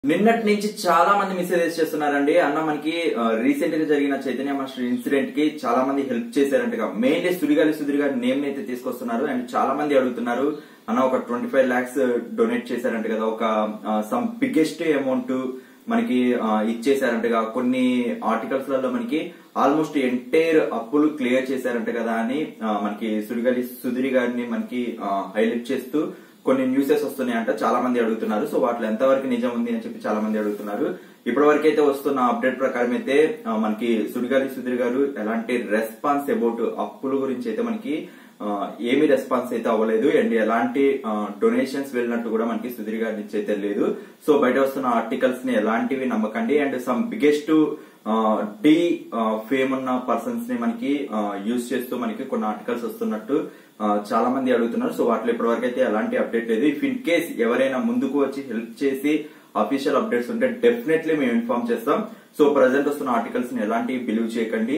నిన్నటి నుంచి చాలా మంది మెసేజెస్ చేస్తున్నారండి అన్న మనకి రీసెంట్ గా జరిగిన చైతన్య మాస్టర్ ఇన్సిడెంట్ కి చాలా మంది హెల్ప్ చేశారంటగా మెయిన్లీ సుడిగాలి సుధీర్ గారి నేమ్ అయితే తీసుకొస్తున్నారు అండ్ చాలా మంది అడుగుతున్నారు అన్న ఒక ట్వంటీ ఫైవ్ లాక్స్ డొనేట్ చేశారంట కదా ఒక సమ్ బిగ్గెస్ట్ అమౌంట్ మనకి ఆ, ఇచ్చేశారంటగా కొన్ని ఆర్టికల్స్ లలో మనకి ఆల్మోస్ట్ ఎంటైర్ అప్పులు క్లియర్ చేశారంట కదా అని ఆ, మనకి సుడిగాలి సుధీర్ గారిని మనకి హైలైట్ చేస్తూ కొన్ని న్యూసెస్ వస్తున్నాయంట చాలా మంది అడుగుతున్నారు సో వాటిలో ఎంతవరకు నిజం ఉంది అని చెప్పి చాలా మంది అడుగుతున్నారు ఇప్పటి వరకు అయితే వస్తున్న అప్డేట్ ప్రకారం అయితే ఆ, మనకి సుడిగాలి సుధీర్ గారు ఎలాంటి రెస్పాన్స్ అబౌట్ అప్పుల గురించి అయితే మనకి ఆ, ఏమీ రెస్పాన్స్ అయితే అవ్వలేదు అండ్ ఎలాంటి డొనేషన్స్ వెళ్ళినట్టు కూడా మనకి సుధీర్ గారి నుంచి అయితే లేదు సో బయట వస్తున్న ఆర్టికల్స్ ని ఎలాంటివి నమ్మకండి and some biggest the fame ఉన్న పర్సన్స్ ని మనకి యూజ్ చేస్తూ మనకి కొన్ని ఆర్టికల్స్ వస్తున్నట్టు ఆ, చాలా మంది అడుగుతున్నారు సో వాటిలో ఇప్పటివరకు అయితే ఎలాంటి అప్డేట్ లేదు ఇఫ్ ఇన్ కేస్ ఎవరైనా ముందుకు వచ్చి హెల్ప్ చేసి అఫీషియల్ అప్డేట్స్ ఉంటే డెఫినెట్లీ మేము ఇన్ఫార్మ్ చేస్తాం సో ప్రజెంట్ వస్తున్న ఆర్టికల్స్ ని ఎలాంటి బిలీవ్ చేయకండి